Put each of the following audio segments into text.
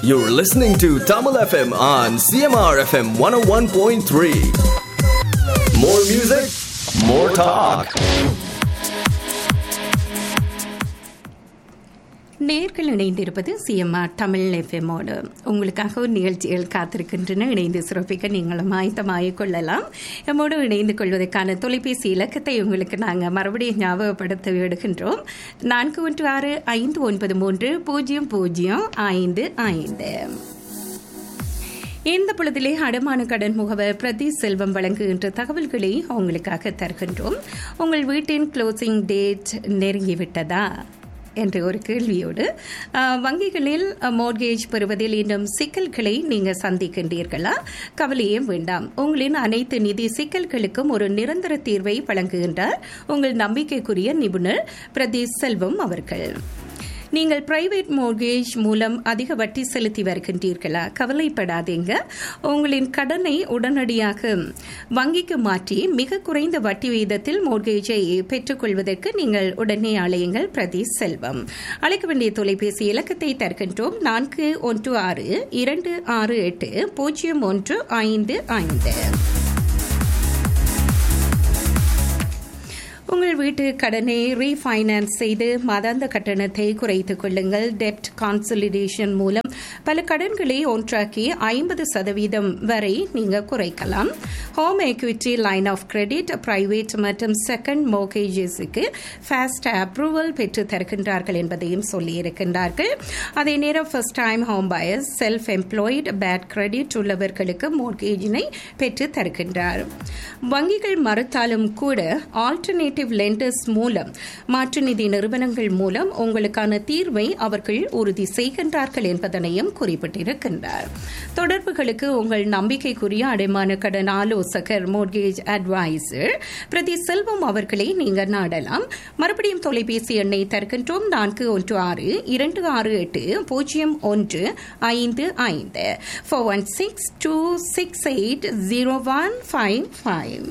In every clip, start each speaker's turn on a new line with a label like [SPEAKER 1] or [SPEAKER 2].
[SPEAKER 1] You're listening to Tamil FM on CMR FM 101.3. More music, more talk.
[SPEAKER 2] நேர்கள் இணைந்திருப்பது CMR Tamil எஃப்எம்மோடு உங்களுக்காக ஒரு நிகழ்ச்சிகள் காத்திருக்கின்றன இணைந்து சிறப்பிக்க நீங்களும் ஆயத்தமாகிக் கொள்ளலாம் எம்மோடு இணைந்து கொள்வதற்கான தொலைபேசி இலக்கத்தை உங்களுக்கு நாங்கள் மறுபடியும் ஞாபகப்படுத்த விடுகின்றோம் நான்கு ஒன்று ஆறு ஐந்து ஒன்பது மூன்று பூஜ்ஜியம் பூஜ்ஜியம் ஐந்து ஐந்து இந்த பொழுதிலே அடமான கடன் முகவர் பிரதி செல்வம் வழங்குகின்ற தகவல்களை உங்களுக்காக தருகின்றோம் உங்கள் வீட்டின் க்ளோசிங் டேட் நெருங்கிவிட்டதா என்ற ஒரு கேள்வியோடு அஹ், வங்கிகளில் மோர்கேஜ் பெறுவதில் இன்னும் சிக்கல்களை நீங்கள் சந்திக்கின்றீர்களா கவலையே வேண்டாம் உங்களின் அனைத்து நிதி சிக்கல்களுக்கும் ஒரு நிரந்தர தீர்வை வழங்குகின்றார் உங்கள் நம்பிக்கைக்குரிய நிபுணர் பிரதீஷ் செல்வம் அவர்கள் நீங்கள் பிரைவேட் மோர்கேஜ் மூலம் அதிக வட்டி செலுத்தி வருகின்றீர்களா கவலைப்படாதீங்க உங்களின் கடனை உடனடியாக வங்கிக்கு மாற்றி மிக குறைந்த வட்டி வீதத்தில் மோர்கேஜை பெற்றுக்கொள்வதற்கு நீங்கள் உடனே அழையுங்கள் பிரதீஷ் செல்வம் அழைக்க வேண்டிய தொலைபேசி இலக்கத்தை தருகின்றோம் நான்கு ஒன்று ஆறு இரண்டு ஆறு எட்டு பூஜ்ஜியம் ஒன்று ஐந்து ஐந்து உங்கள் வீட்டு கடனை ரீஃபைனான்ஸ் செய்து மாதாந்த கட்டணத்தை குறைத்துக் கொள்ளுங்கள் டெப்ட் கான்சலிடேஷன் மூலம் பல கடன்களை ஒன்றாக்கி ஐம்பது சதவீதம் வரை நீங்க குறைக்கலாம் home equity line of credit private மற்றும் செகண்ட் மோகேஜஸுக்கு ஃபாஸ்ட் அப்ரூவல் பெற்று தருகின்றார்கள் என்பதையும் சொல்லியிருக்கின்றார்கள் அதே நேரம் first time home buyers self employed bad credit உள்ளவர்களுக்கு மோர்கேஜினை பெற்று தருகின்றார் வங்கிகள் மறுத்தாலும் கூட ஆல்டர்னேட்டிவ் லெண்டர்ஸ் மூலம் மாற்று நிதி நிறுவனங்கள் மூலம் உங்களுக்கான தீர்வை அவர்கள் உறுதி செய்கின்றார்கள் என்பதனையும் குறிப்பிட்டிருக்கின்றார் தொடர்புகளுக்கு உங்கள் நம்பிக்கைக்குரிய அடைமான கடன் ஆலோசகர் மோர்கேஜ் அட்வைசர் பிரதி செல்வம் அவர்களை நீங்கள் நாடலாம் மறுபடியும் தொலைபேசி எண்ணை தருகின்றோம் நான்கு ஒன்று ஆறு இரண்டு ஆறு எட்டு பூஜ்ஜியம் ஒன்று ஐந்து ஐந்து four one six two six eight zero one five five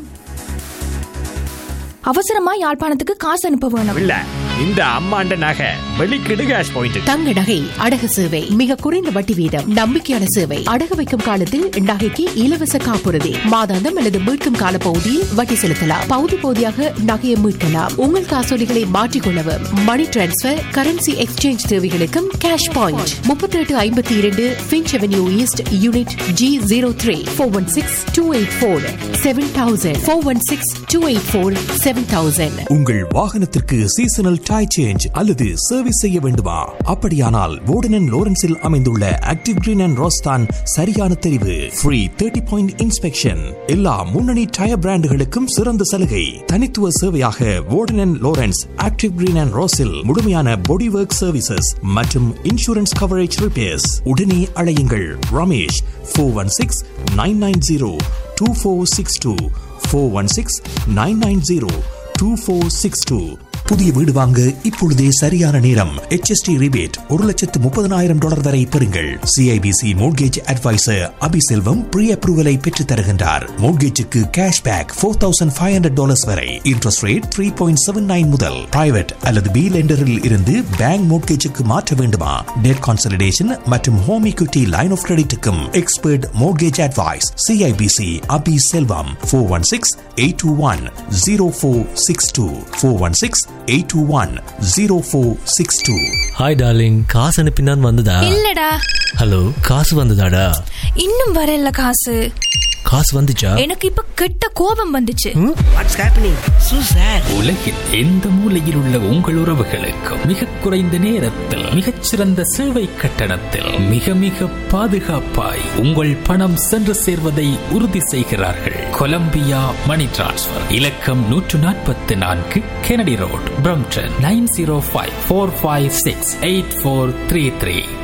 [SPEAKER 3] அவசரமா யாழ்ப்பாணத்துக்கு காசு அனுப்ப வேணும்
[SPEAKER 4] இல்ல இந்த அம்மாண்ட நகை வெளிக்கிடு கேஷ் பாயிண்ட்
[SPEAKER 5] தங்க நகை அடகு சேவை மிக குறைந்த வட்டி வீதம் நம்பிக்கையான சேவை அடகு வைக்கும் காலத்தில் நகைக்கு இலவச காப்புறுதி மாதாந்தம் அல்லது மீட்கும் கால பகுதியில் வட்டி செலுத்தலாம் பகுதி பகுதியாக நகையை மீட்கலாம் உங்கள் காசோலிகளை மாற்றிக்கொள்ளவும் மணி டிரான்ஸ்பர் கரன்சி எக்ஸ்சேஞ்ச் தேவைகளுக்கும் கேஷ் பாயிண்ட் முப்பத்தி எட்டு ஐம்பத்தி இரண்டு Finch avenue east unit G zero three four one six two eight four seven thousand four one six two eight four seven thousand
[SPEAKER 6] உங்கள் வாகனத்திற்கு சீசனல் டை சேஞ்ச் அல்லது service செய்ய வேண்டுமா அப்படியானால் வோர்டன் லோரன்ஸில் அமைந்துள்ள ஆக்டிவ் கிரீன் அண்ட் ரோஸ்தான் சரியான தெரிவு ஃப்ரீ தேர்ட்டி பாயிண்ட் இன்ஸ்பெக்ஷன் எல்லா முன்னணி டயர் பிராண்டுகளுக்கும் சிறந்த சலுகை தனித்துவ சேவையாக Warden Lawrence active green and ரோஸில் முழுமையான பாடி ஒர்க் சர்வீசஸ் மற்றும் இன்சூரன்ஸ் கவரேஜ் ரிப்பேர்ஸ் உடனே அழையுங்கள் Ramesh four one six nine nine zero two four six two four one six nine nine zero two four six two புதிய வீடு வாங்க இப்பொழுதே சரியான நேரம் HST ரிபேட் ஒரு லட்சத்து முப்பதனாயிரம் டாலர் வரை பெறுங்கள் CIBC mortgage advisor Abiselvam pre அப்ரூவலை பெற்றுத் தருகின்றார் மோட்கேஜுக்கு cash back four thousand five hundred dollars வரை interest rate three point seven nine முதல் பிரைவேட் அல்லது பி லெண்டரில் இருந்து பேங்க் மோட்கேஜுக்கு மாற்ற வேண்டுமா டெட் கான்சலிடேஷன் மற்றும் ஹோம் equity லைன் ஆஃப் கிரெடிட்டுக்கும் expert mortgage advice CIBC Abi Selvam four one six eight two one zero four six two four one six eight two one zero four six two
[SPEAKER 7] hi darling காசு அனுப்பினான் வந்ததா
[SPEAKER 3] இல்லடா
[SPEAKER 7] hello காசு வந்ததாடா
[SPEAKER 3] இன்னும் வரல காசு
[SPEAKER 7] காசு வந்துச்சா
[SPEAKER 3] எனக்கு இப்ப கெட்ட கோபம் வந்துச்சு
[SPEAKER 8] வாட்ஸ் ஹேப்பனிங் சூசர்
[SPEAKER 9] உலகில் எந்த மூலையில் உள்ள உங்கள் உறவுகளுக்கும் மிக குறைந்த நேரத்தில் மிகச்சிறந்த சேவை கட்டணத்தில் மிக மிக பாதுகாப்பாய் உங்கள் பணம் சென்று சேர்வதை உறுதி செய்கிறார்கள் கொலம்பியா மணி டிரான்ஸ்ஃபர் இலக்கம் நூற்று நாற்பத்தி நான்கு Kennedy road Brampton nine zero five four five six eight four three three